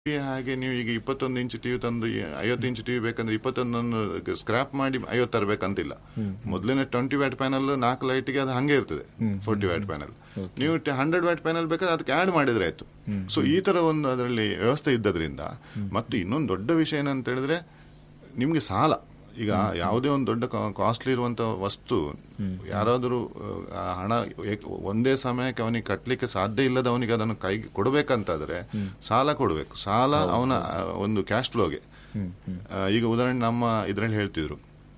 ಹಾಗೆ ನೀವು ಈಗ ಇಪ್ಪತ್ತೊಂದು ಇಂಚ್ ಟಿವಿ ತಂದು ಈ ಐವತ್ತು ಇಂಚ್ ಟಿವಿ ಬೇಕಂದ್ರೆ ಇಪ್ಪತ್ತೊಂದನ್ನು ಸ್ಕ್ರಾಪ್ ಮಾಡಿ ಐವತ್ತು ತರಬೇಕಂತಿಲ್ಲ ಮೊದಲಿನ ಟ್ವೆಂಟಿ ವ್ಯಾಟ್ ಪ್ಯಾನಲ್ ನಾಲ್ಕು ಲೈಟ್ಗೆ ಅದು ಹಂಗೆ ಇರ್ತದೆ ಫೋರ್ಟಿ ವ್ಯಾಟ್ ಪ್ಯಾನಲ್ ನೀವು ಹಂಡ್ರೆಡ್ ವ್ಯಾಟ್ ಪ್ಯಾನಲ್ ಬೇಕಾದ್ರೆ ಅದಕ್ಕೆ ಆಡ್ ಮಾಡಿದ್ರೆ ಆಯ್ತು ಸೊ ಈ ತರ ಒಂದು ಅದರಲ್ಲಿ ವ್ಯವಸ್ಥೆ ಇದ್ದದ್ರಿಂದ ಮತ್ತು ಇನ್ನೊಂದು ದೊಡ್ಡ ವಿಷಯ ಏನಂತ ಹೇಳಿದ್ರೆ ನಿಮ್ಗೆ ಸಾಲ ಈಗ ಯಾವುದೇ ಒಂದು ದೊಡ್ಡ ಕಾಸ್ಟ್ಲಿ ಇರುವಂತ ವಸ್ತು ಯಾರಾದರೂ ಆ, ಹಣ ಏಕ್- ಒಂದೇ ಸಮಯಕ್ಕೆ ಅವನಿಗೆ ಕಟ್ಟಲಿಕ್ಕೆ ಸಾಧ್ಯ ಇಲ್ಲದವನಿಗೆ ಅದನ್ನು ಕೈಗೆ ಕೊಡಬೇಕಂತಾದ್ರೆ ಸಾಲ ಕೊಡಬೇಕು ಸಾಲ ಅವನ ಆ, ಒಂದು ಕ್ಯಾಶ್ ಫ್ಲೋಗೆ ಈಗ ಉದಾಹರಣೆ ನಮ್ಮ ಇದರಲ್ಲಿ ಹೇಳ್ತಿದ್ರು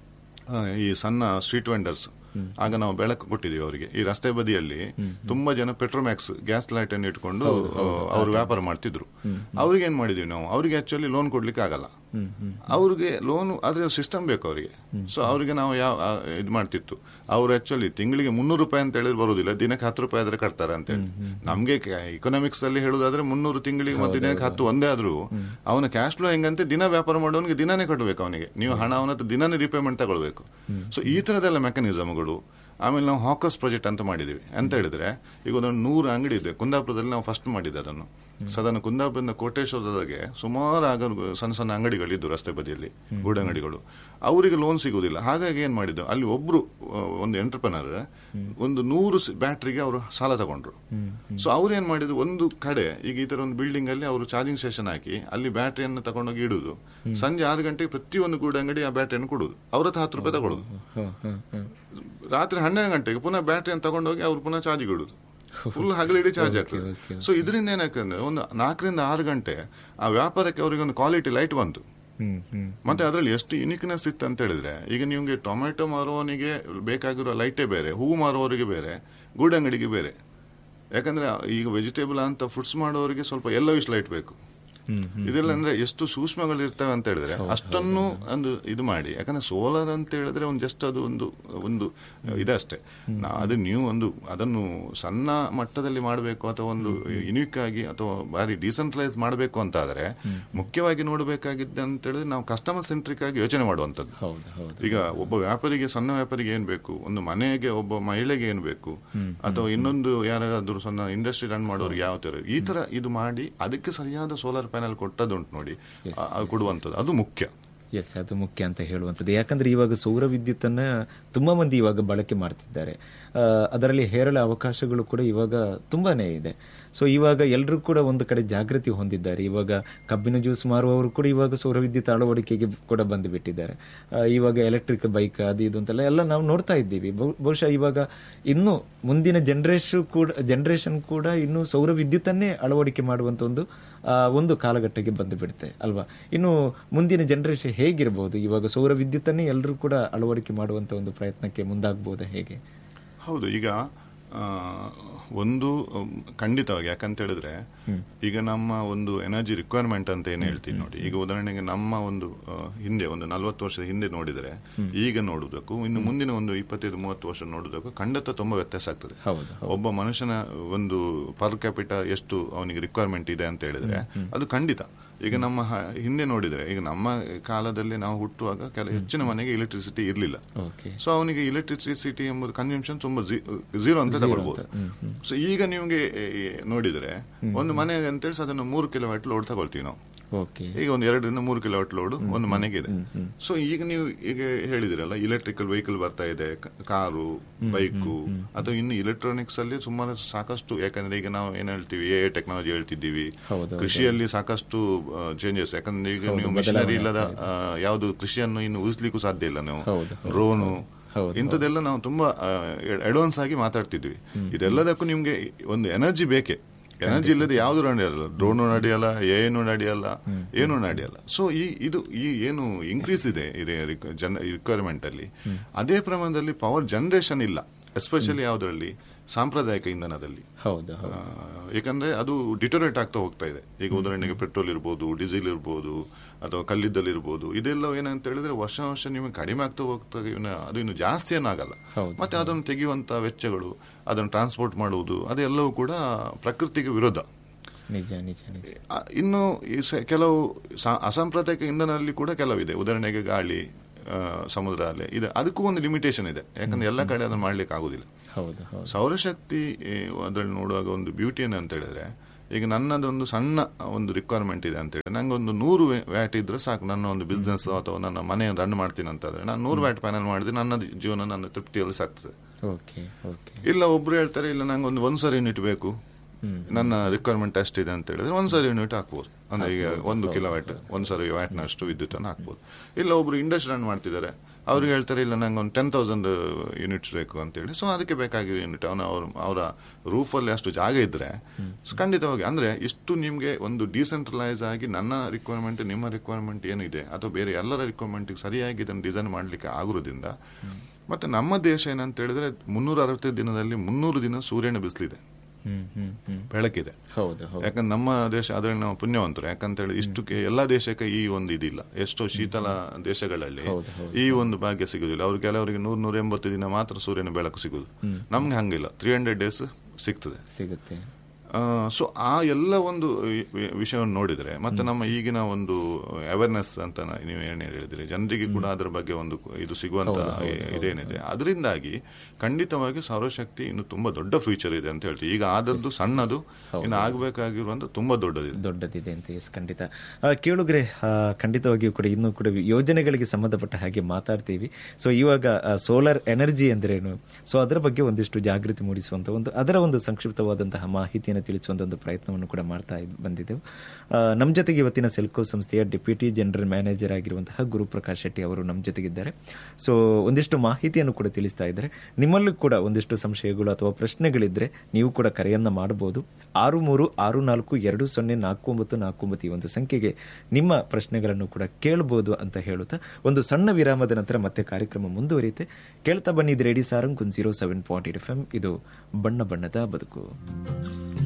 ಆ, ಈ ಸಣ್ಣ ಸ್ಟ್ರೀಟ್ ವೆಂಡರ್ಸ್ ಆಗ ನಾವು ಬೆಳಕು ಕೊಟ್ಟಿದ್ದೀವಿ ಅವರಿಗೆ ಈ ರಸ್ತೆ ಬದಿಯಲ್ಲಿ ತುಂಬಾ ಜನ ಪೆಟ್ರೋಮ್ಯಾಕ್ಸ್ ಗ್ಯಾಸ್ ಲೈಟ್ ಅನ್ನು ಇಟ್ಕೊಂಡು ಅವರು ವ್ಯಾಪಾರ ಮಾಡ್ತಿದ್ರು ಅವ್ರಿಗೆ ಏನ್ ಮಾಡಿದೀವಿ ನಾವು ಅವರಿಗೆ ಆಕ್ಚುಲಿ ಲೋನ್ ಕೊಡ್ಲಿಕ್ಕೆ ಆಗಲ್ಲ ಅವ್ರಿಗೆ ಲೋನ್ ಆದ್ರೆ ಸಿಸ್ಟಮ್ ಬೇಕು ಅವರಿಗೆ ಸೊ ಅವರಿಗೆ ನಾವು ಯಾವ ಆ, ಇದು ಮಾಡ್ತಿತ್ತು ಅವ್ರು ಆಕ್ಚುಲಿ ತಿಂಗಳಿಗೆ ಮುನ್ನೂರು ರೂಪಾಯಿ ಅಂತ ಹೇಳಿದ್ರೆ ಬರುದಿಲ್ಲ ದಿನಕ್ಕೆ ಹತ್ತು ರೂಪಾಯಿ ಆದ್ರೆ ಕಟ್ತಾರೆ ಅಂತ ಹೇಳಿ ನಮ್ಗೆ ಇಕನಾಮಿಕ್ಸ್ ಅಲ್ಲಿ ಹೇಳುದಾದ್ರೆ ಮುನ್ನೂರು ತಿಂಗಳಿಗೆ ಮತ್ತೆ ದಿನಕ್ಕೆ ಹತ್ತು ಒಂದೇ ಆದ್ರೂ ಅವನ ಕ್ಯಾಶ್ ಫ್ಲೋ ಹೆಂಗಂತೆ ದಿನ ವ್ಯಾಪಾರ ಮಾಡೋನಿಗೆ ದಿನಾನೇ ಕಟ್ಟಬೇಕು ಅವನಿಗೆ ನೀವು ಹಣ ಅವನ ಹತ್ರ ದಿನಾನೇ ರಿಪೇಮೆಂಟ್ ತಗೊಳ್ಬೇಕು ಸೊ ಈ ತರದೆಲ್ಲ ಮೆಕಾನಿಸಮ್ಗಳು ಆಮೇಲೆ ನಾವು ಹಾಕರ್ಸ್ ಪ್ರಾಜೆಕ್ಟ್ ಅಂತ ಮಾಡಿದೀವಿ ಅಂತ ಹೇಳಿದ್ರೆ ಈಗ ಒಂದು ನೂರು ಅಂಗಡಿ ಇದೆ ಕುಂದಾಪುರದಲ್ಲಿ ನಾವು ಫಸ್ಟ್ ಮಾಡಿದ್ದೆ ಅದನ್ನು ಸಾಧಾರಣ ಕುಂದಾಪುರದ ಕೋಟೇಶ್ವರದೊಳಗೆ ಸುಮಾರು ಆಗ ಸಣ್ಣ ಸಣ್ಣ ಅಂಗಡಿಗಳಿದ್ದು ರಸ್ತೆ ಬದಿಯಲ್ಲಿ ಗೂಡಂಗಡಿಗಳು ಅವರಿಗೆ ಲೋನ್ ಸಿಗುವುದಿಲ್ಲ ಹಾಗಾಗಿ ಏನ್ ಮಾಡಿದ್ದು ಅಲ್ಲಿ ಒಬ್ರು ಆ, ಒಂದು ಎಂಟರ್ಪ್ರನರ್ ಒಂದು ನೂರು ಬ್ಯಾಟ್ರಿಗೆ ಅವರು ಸಾಲ ತಗೊಂಡ್ರು ಸೊ ಅವ್ರು ಏನ್ ಮಾಡಿದ್ರು ಒಂದು ಕಡೆ ಈಗ ಈ ತರ ಒಂದು ಬಿಲ್ಡಿಂಗ್ ಅಲ್ಲಿ ಅವರು ಚಾರ್ಜಿಂಗ್ ಸ್ಟೇಷನ್ ಹಾಕಿ ಅಲ್ಲಿ ಬ್ಯಾಟ್ರಿಯನ್ನು ತಗೊಂಡೋಗಿ ಇಡುದು ಸಂಜೆ ಆರು ಗಂಟೆಗೆ ಪ್ರತಿಯೊಂದು ಗೂಡಂಗಡಿ ಆ ಬ್ಯಾಟ್ರಿಯನ್ನು ಕೊಡುದು ಅವ್ರ ಹತ್ರ ಹತ್ತು ರೂಪಾಯಿ ತಗೊಳುದು ಹ, ಹ, ಹ. ರಾತ್ರಿ ಹನ್ನೆರಡು ಗಂಟೆಗೆ ಪುನಃ ಬ್ಯಾಟ್ರಿಯನ್ನು ತಗೊಂಡೋಗಿ ಅವ್ರು ಪುನಃ ಚಾರ್ಜ್ ಇಡುದು ಫುಲ್ ಹಗಲಿಡಿ ಚಾರ್ಜ್ ಆಗ್ತದೆ ಸೊ ಇದರಿಂದ ಏನಾಗ್ತದೆ ಒಂದು ನಾಲ್ಕರಿಂದ ಆರು ಗಂಟೆ ಆ ವ್ಯಾಪಾರಕ್ಕೆ ಅವರಿಗೆ ಒಂದು ಕ್ವಾಲಿಟಿ ಲೈಟ್ ಬಂತು ಹ್ಮ್ ಹ್ಮ್ ಮತ್ತೆ ಅದರಲ್ಲಿ ಎಷ್ಟು ಯುನಿಕ್ನೆಸ್ ಇತ್ತು ಅಂತ ಹೇಳಿದ್ರೆ ಈಗ ನಿಮ್ಗೆ ಟೊಮೆಟೊ ಮಾರುವವನಿಗೆ ಬೇಕಾಗಿರೋ ಲೈಟೇ ಬೇರೆ ಹೂವು ಮಾರುವವರಿಗೆ ಬೇರೆ ಗೂಡಂಗಡಿಗೆ ಬೇರೆ ಯಾಕಂದ್ರೆ ಈಗ ವೆಜಿಟೇಬಲ್ ಅಂತ ಫ್ರೂಟ್ಸ್ ಮಾಡೋರಿಗೆ ಸ್ವಲ್ಪ ಎಲ್ಲವಿಶ್ ಲೈಟ್ ಬೇಕು ಹ್ಮ್ ಇದೆಲ್ಲ ಅಂದ್ರೆ ಎಷ್ಟು ಸೂಕ್ಷ್ಮಗಳು ಇರ್ತವೆ ಅಂತ ಹೇಳಿದ್ರೆ ಅಷ್ಟನ್ನು ಒಂದು ಇದು ಮಾಡಿ ಯಾಕಂದ್ರೆ ಸೋಲಾರ್ ಅಂತ ಹೇಳಿದ್ರೆ ಒಂದು ಜಸ್ಟ್ ಅದು ಒಂದು ಒಂದು ಇದಷ್ಟೇ ನಾ ಅದು ನೀವು ಒಂದು ಅದನ್ನು ಸಣ್ಣ ಮಟ್ಟದಲ್ಲಿ ಮಾಡಬೇಕು ಅಥವಾ ಒಂದು ಯುನಿಕ್ ಆಗಿ ಅಥವಾ ಬಾರಿ ಡಿಸೆಂಟ್ರಲೈಸ್ ಮಾಡಬೇಕು ಅಂತ ಆದ್ರೆ ಮುಖ್ಯವಾಗಿ ನೋಡಬೇಕಾಗಿದ್ದೆ ಅಂತ ಹೇಳಿದ್ರೆ ನಾವು ಕಸ್ಟಮರ್ ಸೆಂಟ್ರಿಕ್ ಆಗಿ ಯೋಚನೆ ಮಾಡುವಂಥದ್ದು ಹೌದು ಹೌದು ಈಗ ಒಬ್ಬ ವ್ಯಾಪಾರಿಗೆ ಸಣ್ಣ ವ್ಯಾಪಾರಿಗೆ ಏನ್ ಬೇಕು ಒಂದು ಮನೆಗೆ ಒಬ್ಬ ಮಹಿಳೆಗೆ ಏನ್ ಬೇಕು ಅಥವಾ ಇನ್ನೊಂದು ಯಾರಾದ್ರೂ ಸಣ್ಣ ಇಂಡಸ್ಟ್ರಿ ರನ್ ಮಾಡೋರಿಗೆ ಯಾವ ತರ ಈ ತರ ಇದು ಮಾಡಿ ಅದಕ್ಕೆ ಸರಿಯಾದ ಸೋಲಾರ್ ಪ್ಯಾನಲ್ ಕೊಟ್ಟದುಂಟು ನೋಡಿ ಆ- ಆ ಕೊಡುವಂಥದ್ದು ಅದು ಮುಖ್ಯ ಎಸ್ ಅದು ಮುಖ್ಯ ಅಂತ ಹೇಳುವಂಥದ್ದು ಯಾಕಂದ್ರೆ ಇವಾಗ ಸೌರ ವಿದ್ಯುತ್ತನ್ನ ತುಂಬಾ ಮಂದಿ ಇವಾಗ ಬಳಕೆ ಮಾಡ್ತಿದ್ದಾರೆ ಆ, ಅದರಲ್ಲಿ ಹೇರಳ ಅವಕಾಶಗಳು ಕೂಡ ಇವಾಗ ತುಂಬಾನೇ ಇದೆ ಸೊ ಇವಾಗ ಎಲ್ಲರೂ ಕೂಡ ಒಂದು ಕಡೆ ಜಾಗೃತಿ ಹೊಂದಿದ್ದಾರೆ ಇವಾಗ ಕಬ್ಬಿನ ಜ್ಯೂಸ್ ಮಾರುವವರು ಕೂಡ ಇವಾಗ ಸೌರ ವಿದ್ಯುತ್ ಅಳವಡಿಕೆಗೆ ಕೂಡ ಬಂದು ಬಿಟ್ಟಿದ್ದಾರೆ ಆ, ಇವಾಗ ಎಲೆಕ್ಟ್ರಿಕ್ ಬೈಕ್ ಅದು ಇದು ಅಂತೆಲ್ಲ ಎಲ್ಲ ನಾವು ನೋಡ್ತಾ ಇದ್ದೀವಿ ಬಹು- ಬಹುಶಃ ಇವಾಗ ಇನ್ನು ಮುಂದಿನ ಜನರೇಷನ್ ಕೂಡ ಜನರೇಷನ್ ಕೂಡ ಇನ್ನು ಸೌರ ವಿದ್ಯುತ್ತನ್ನೇ ಅಳವಡಿಕೆ ಮಾಡುವಂತ ಒಂದು ಆ, ಒಂದು ಕಾಲಘಟ್ಟಕ್ಕೆ ಬಂದು ಬಿಡುತ್ತೆ ಅಲ್ವಾ ಇನ್ನು ಮುಂದಿನ ಜನರೇಷನ್ ಹೇಗಿರಬಹುದು ಇವಾಗ ಸೌರ ವಿದ್ಯುತ್ತನ್ನೇ ಎಲ್ಲರೂ ಕೂಡ ಅಳವಡಿಕೆ ಮಾಡುವಂತ ಒಂದು ಪ್ರಯತ್ನಕ್ಕೆ ಮುಂದಾಗಬಹುದಾ ಹೇಗೆ ಹೌದು ಈಗ ಆ, ಒಂದು ಉಮ್, ಖಂಡಿತವಾಗಿ ಯಾಕಂತ ಹೇಳಿದ್ರೆ ಈಗ ನಮ್ಮ ಒಂದು ಎನರ್ಜಿ ರಿಕ್ವೈರ್ಮೆಂಟ್ ಅಂತ ಏನು ಹೇಳ್ತೀವಿ ನೋಡಿ ಈಗ ಉದಾಹರಣೆಗೆ ನಮ್ಮ ಒಂದು ಆ, ಹಿಂದೆ ಒಂದು ನಲವತ್ತು ವರ್ಷದ ಹಿಂದೆ ನೋಡಿದರೆ ಈಗ ನೋಡುವುದಕ್ಕೂ ಇನ್ನು ಮುಂದಿನ ಒಂದು ಇಪ್ಪತ್ತೈದು ಮೂವತ್ತು ವರ್ಷ ನೋಡುವುದಕ್ಕೂ ಖಂಡಿತ ತುಂಬಾ ವ್ಯತ್ಯಾಸ ಆಗ್ತದೆ ಹೌದು ಒಬ್ಬ ಮನುಷ್ಯನ ಒಂದು ಪರ್ ಕ್ಯಾಪಿಟ ಎಷ್ಟು ಅವನಿಗೆ ರಿಕ್ವೈರ್ಮೆಂಟ್ ಇದೆ ಅಂತ ಹೇಳಿದ್ರೆ ಅದು ಖಂಡಿತ ಈಗ ನಮ್ಮ ಹ- ಹಿಂದೆ ನೋಡಿದ್ರೆ ಈಗ ನಮ್ಮ ಕಾಲದಲ್ಲಿ ನಾವು ಹುಟ್ಟುವಾಗ ಕೆಲ ಹೆಚ್ಚಿನ ಮನೆಗೆ ಇಲೆಕ್ಟ್ರಿಸಿಟಿ ಇರಲಿಲ್ಲ ಓಕೆ ಸೊ ಅವನಿಗೆ ಇಲೆಕ್ಟ್ರಿಸಿಟಿ ಎಂಬುದು ಕನ್ಸಂಪ್ಷನ್ ತುಂಬಾ ಝೀರೋ ಅಂತ ತಗೊಳ್ಬಹುದು ಸೊ ಈಗ ನಿಮ್ಗೆ ಏ, ನೋಡಿದ್ರೆ ಒಂದು ಮನೆ ಅಂತೇಳಿ ಅದನ್ನು ಮೂರು ಕಿಲೋಮೀಟರ್ ಲೋಡ್ ತಗೊಳ್ತೀವಿ ನಾವು ಓಕೆ ಈಗ ಒಂದು ಎರಡರಿಂದ ಮೂರು ಕಿಲೋಮೀಟರ್ ಲೋಡ್ ಒಂದು ಮನೆಗೆ ಇದೆ ಸೊ ಈಗ ನೀವು ಈಗ ಹೇಳಿದಿರಲ್ಲ ಇಲೆಕ್ಟ್ರಿಕಲ್ ವೆಹಿಕಲ್ ಬರ್ತಾ ಇದೆ ಕ- ಕಾರು ಬೈಕು ಅಥವಾ ಇನ್ನು ಇಲೆಕ್ಟ್ರಾನಿಕ್ಸ್ ಅಲ್ಲಿ ಸುಮಾರು ಸಾಕಷ್ಟು ಯಾಕಂದ್ರೆ ಈಗ ನಾವು ಏನ್ ಹೇಳ್ತೀವಿ ಎ ಟೆಕ್ನಾಲಜಿ ಹೇಳ್ತಿದ್ದೀವಿ ಹೌದು, ಕೃಷಿಯಲ್ಲಿ ಸಾಕಷ್ಟು ಚೇಂಜಸ್ ಯಾಕಂದ್ರೆ ಈಗ ನೀವು ಮಿಷನರಿ ಇಲ್ಲದ ಆ, ಯಾವುದು ಕೃಷಿಯನ್ನು ಇನ್ನು ಊಹಿಸ್ಲಿಕ್ಕೂ ಸಾಧ್ಯ ಇಲ್ಲ ನೀವು ಹೌದು, ಡ್ರೋನು ಹೌದು, ಇಂಥದ್ದೆಲ್ಲ ನಾವು ತುಂಬಾ ಅಡ್ವಾನ್ಸ್ ಆಗಿ ಮಾತಾಡ್ತಿದ್ವಿ ಇದೆಲ್ಲದಕ್ಕೂ ನಿಮ್ಗೆ ಒಂದು ಎನರ್ಜಿ ಬೇಕೇ ಎನರ್ಜಿ ಇಲ್ಲದೆ ಯಾವುದು ನಡೆಯಲ್ಲ ಡ್ರೋನು ನಡೆಯಲ್ಲ ಏನು ನಡೆಯಲ್ಲ ಏನು ನಡೆಯಲ್ಲ ಸೊ ಈ ಇದು ಈ ಏನು ಇನ್ಕ್ರೀಸ್ ಇದೆ ರಿಕ್ವೈರ್ಮೆಂಟ್ ಅಲ್ಲಿ ಅದೇ ಪ್ರಮಾಣದಲ್ಲಿ ಪವರ್ ಜನರೇಷನ್ ಇಲ್ಲ ಎಸ್ಪೆಷಲಿ ಯಾವುದರಲ್ಲಿ ಸಾಂಪ್ರದಾಯಿಕ ಇಂಧನದಲ್ಲಿ ಹೌದು ಆ, ಯಾಕಂದ್ರೆ ಅದು ಡಿಟೋರೇಟ್ ಆಗ್ತಾ ಹೋಗ್ತಾ ಇದೆ ಈಗ ಉದಾಹರಣೆಗೆ ಪೆಟ್ರೋಲ್ ಇರ್ಬೋದು ಡೀಸೆಲ್ ಇರ್ಬೋದು ಅಥವಾ ಕಲ್ಲಿದ್ದಲು ಇರ್ಬೋದು ಇದೆಲ್ಲ ಏನಂತ ಹೇಳಿದ್ರೆ ವರ್ಷ ವರ್ಷ ನಿಮಗೆ ಕಡಿಮೆ ಆಗ್ತಾ ಹೋಗ್ತಾ ಇವ್ನ- ಅದು ಇನ್ನು ಜಾಸ್ತಿ ಏನಾಗಲ್ಲ ಹೌದು. ಮತ್ತೆ ಅದನ್ನು ತೆಗೆಯುವಂತ ವೆಚ್ಚಗಳು ಅದನ್ನು ಟ್ರಾನ್ಸ್ಪೋರ್ಟ್ ಮಾಡುವುದು ಅದೆಲ್ಲವೂ ಕೂಡ ಪ್ರಕೃತಿಗೆ ವಿರೋಧ ನಿಜ ನಿಜ ನಿಜ ಆ, ಇನ್ನು ಈ ಸ- ಕೆಲವು ಸಾ- ಅಸಾಂಪ್ರದಾಯಿಕ ಇಂಧನದಲ್ಲಿ ಕೂಡ ಕೆಲವಿದೆ ಉದಾಹರಣೆಗೆ ಗಾಳಿ ಆ, ಸಮುದ್ರ ಅಲೆ ಇದೆ ಅದಕ್ಕೂ ಒಂದು ಲಿಮಿಟೇಷನ್ ಇದೆ ಯಾಕಂದ್ರೆ ಎಲ್ಲ ಕಡೆ ಅದನ್ನು ಮಾಡ್ಲಿಕ್ಕೆ ಆಗುದಿಲ್ಲ ಹೌದು ಹೌದು ಸೌರಶಕ್ತಿ ಅದರಲ್ಲಿ ನೋಡುವಾಗ ಒಂದು ಬ್ಯೂಟಿ ಏನು ಅಂತ ಹೇಳಿದ್ರೆ ಈಗ ನನ್ನದೊಂದು ಸಣ್ಣ ಒಂದು ರಿಕ್ವೈರ್ಮೆಂಟ್ ಇದೆ ಅಂತ ಹೇಳಿ ನಂಗೆ ಒಂದು ನೂರು ವ್ಯಾಟ್ ಇದ್ರೆ ಸಾಕು ನನ್ನ ಒಂದು ಬಿಸ್ನೆಸ್ ಅಥವಾ ನನ್ನ ಮನೆ ರನ್ ಮಾಡ್ತೀನಿ ಅಂತಾದ್ರೆ ನಾನು ನೂರು ವ್ಯಾಟ್ ಪ್ಯಾನಲ್ ಮಾಡಿದ್ರೆ ನನ್ನ ಜೀವನ ನನ್ನ ತೃಪ್ತಿಯಲ್ಲಿ ಸಾಕ್ತದೆ ಓಕೆ ಓಕೆ ಇಲ್ಲ ಒಬ್ರು ಹೇಳ್ತಾರೆ ಇಲ್ಲ ನಂಗೆ ಒಂದು ಒಂದ್ಸರಿ ಯೂನಿಟ್ ಬೇಕು ನನ್ನ ರಿಕ್ವೈರ್ಮೆಂಟ್ ಅಷ್ಟಿದೆ ಅಂತ ಹೇಳಿದ್ರೆ ಒಂದ್ಸರಿ ಯೂನಿಟ್ ಹಾಕ್ಬೋದು ಅಂದ್ರೆ ಈಗ ಒಂದು ಕಿಲೋ ವ್ಯಾಟ್ ಒಂದ್ಸರಿ ವ್ಯಾಟ್ನ ಅಷ್ಟು ವಿದ್ಯುತ್ ಅನ್ನು ಹಾಕ್ಬೋದು ಇಲ್ಲ ಒಬ್ರು ಇಂಡಸ್ಟ್ರಿ ರನ್ ಮಾಡ್ತಿದ್ದಾರೆ ಅವ್ರಿಗೆ ಹೇಳ್ತಾರೆ ಇಲ್ಲ ನಂಗೆ ಒಂದು ಟೆನ್ ತೌಸಂಡ್ ಯೂನಿಟ್ಸ್ ಬೇಕು ಅಂತೇಳಿ ಸೊ ಅದಕ್ಕೆ ಬೇಕಾಗಿರೋ ಯೂನಿಟ್ ಅವನ ಅವ್ರ ಅವರ ರೂಫಲ್ಲಿ ಅಷ್ಟು ಜಾಗ ಇದ್ರೆ ಸೊ ಖಂಡಿತವಾಗಿ ಅಂದ್ರೆ ಇಷ್ಟು ನಿಮಗೆ ಒಂದು ಡಿಸೆಂಟ್ರಲೈಸ್ ಆಗಿ ನನ್ನ ರಿಕ್ವೈರ್ಮೆಂಟ್ ನಿಮ್ಮ ರಿಕ್ವೈರ್ಮೆಂಟ್ ಏನಿದೆ ಅಥವಾ ಬೇರೆ ಎಲ್ಲರ ರಿಕ್ವೈರ್ಮೆಂಟ್ಗೆ ಸರಿಯಾಗಿ ಇದನ್ನು ಡಿಸೈನ್ ಮಾಡಲಿಕ್ಕೆ ಆಗುವುದರಿಂದ ಮತ್ತೆ ನಮ್ಮ ದೇಶ ಏನಂತ ಹೇಳಿದ್ರೆ ಮುನ್ನೂರ ಅರವತ್ತೈದು ದಿನದಲ್ಲಿ ಮುನ್ನೂರು ದಿನ ಸೂರ್ಯನ ಬಿಸಿಲಿದೆ ಹ್ಮ್ ಹ್ಮ್ ಹ್ಮ್ ಬೆಳಕಿದೆ ಹೌದು ಹೌದು ಯಾಕಂದ್ರೆ ನಮ್ಮ ದೇಶ ಅದರಲ್ಲಿ ನಾವು ಪುಣ್ಯವಂತರು ಯಾಕಂತ ಹೇಳಿ ಇಷ್ಟಕ್ಕೆ ಎಲ್ಲಾ ದೇಶಕ್ಕೆ ಈ ಒಂದು ಇದಿಲ್ಲ ಎಷ್ಟೋ ಶೀತಲ ದೇಶಗಳಲ್ಲಿ ಹೌದು, ಹೌದು. ಈ ಒಂದು ಭಾಗ್ಯ ಸಿಗುದಿಲ್ಲ ಅವ್ರು ಕೆಲವರಿಗೆ ನೂರ ನೂರ ಎಂಬತ್ತು ದಿನ ಮಾತ್ರ ಸೂರ್ಯನ ಬೆಳಕು ಸಿಗುದು ನಮ್ಗೆ ಹಂಗಿಲ್ಲ ತ್ರೀ ಹಂಡ್ರೆಡ್ ಡೇಸ್ ಸಿಗ್ತದೆ ಸಿಗುತ್ತೆ ಸೊ ಆ ಎಲ್ಲ ಒಂದು ವಿ- ವಿ- ವಿಷಯವನ್ನು ನೋಡಿದ್ರೆ ಮತ್ತೆ ನಮ್ಮ ಈಗಿನ ಒಂದು ಅವೇರ್ನೆಸ್ ಅಂತ ನ- ನೀವು ಏನ್ ಹೇಳಿದ್ರಿ ಜನರಿಗೆ ಕೂಡ ಅದರ ಬಗ್ಗೆ ಒಂದು ಇದು ಸಿಗುವಂತ ಇದೇನಿದೆ ಅದರಿಂದಾಗಿ ಖಂಡಿತವಾಗಿ ಸೌರಶಕ್ತಿ ಇನ್ನು ತುಂಬಾ ದೊಡ್ಡ ಫ್ಯೂಚರ್ ಇದೆ ಅಂತ ಹೇಳ್ತೀವಿ ಈಗ ಆದದ್ದು ಸಣ್ಣದು ಇನ್ನು ಆಗಬೇಕಾಗಿರುವಂತ ತುಂಬಾ ದೊಡ್ಡದಿದೆ ದೊಡ್ಡದಿದೆ ಅಂತ ಎಸ್ ಖಂಡಿತ ಆ, ಕೇಳುಗ್ರೆ ಆ, ಖಂಡಿತವಾಗಿಯೂ ಕೂಡ ಇನ್ನೂ ಕೂಡ ಯೋಜನೆಗಳಿಗೆ ಸಂಬಂಧಪಟ್ಟ ಹಾಗೆ ಮಾತಾಡ್ತೀವಿ ಸೊ ಇವಾಗ ಸೋಲಾರ್ ಎನರ್ಜಿ ಅಂದ್ರೇನು ಸೊ ಅದರ ಬಗ್ಗೆ ಒಂದಿಷ್ಟು ಜಾಗೃತಿ ಮೂಡಿಸುವಂತ ಒಂದು ಅದರ ಒಂದು ಸಂಕ್ಷಿಪ್ತವಾದಂತಹ ಮಾಹಿತಿಯನ್ನು ತಿಳಿಸುವಂತ ಒಂದು ಪ್ರಯತ್ನವನ್ನು ಕೂಡ ಮಾಡ್ತಾ ಇದ್- ಬಂದಿದ್ದೆವು ಆ, ನಮ್ಮ ಜೊತೆಗೆ ಇವತ್ತಿನ ಸೆಲ್ಕೋ ಸಂಸ್ಥೆಯ ಡೆಪ್ಯೂಟಿ ಜನರಲ್ ಮ್ಯಾನೇಜರ್ ಆಗಿರುವಂತಹ ಗುರುಪ್ರಕಾಶ್ ಶೆಟ್ಟಿ ಅವರು ನಮ್ಮ ಜೊತೆಗಿದ್ದಾರೆ ಸೊ ಒಂದಿಷ್ಟು ಮಾಹಿತಿಯನ್ನು ಕೂಡ ತಿಳಿಸ್ತಾ ಇದ್ದಾರೆ ನಿಮ್ಮಲ್ಲೂ ಕೂಡ ಒಂದಿಷ್ಟು ಸಂಶಯಗಳು ಅಥವಾ ಪ್ರಶ್ನೆಗಳಿದ್ರೆ ನೀವು ಕೂಡ ಕರೆಯನ್ನ ಮಾಡಬಹುದು ಆರು ಮೂರು ಆರು ನಾಲ್ಕು ಎರಡು ಸೊನ್ನೆ ನಾಲ್ಕು ಒಂಬತ್ತು ನಾಲ್ಕು ಒಂಬತ್ತು ಈ ಒಂದು ಸಂಖ್ಯೆಗೆ ನಿಮ್ಮ ಪ್ರಶ್ನೆಗಳನ್ನು ಕೂಡ ಕೇಳಬಹುದು ಅಂತ ಹೇಳುತ್ತಾ ಒಂದು ಸಣ್ಣ ವಿರಾಮದ ನಂತರ ಮತ್ತೆ ಕಾರ್ಯಕ್ರಮ ಮುಂದುವರಿಯುತ್ತೆ ಕೇಳ್ತಾ ಬನ್ನಿದ್ದು radio Sarang zero seven point eight F M ಇದು ಬಣ್ಣ ಬಣ್ಣದ ಬದುಕು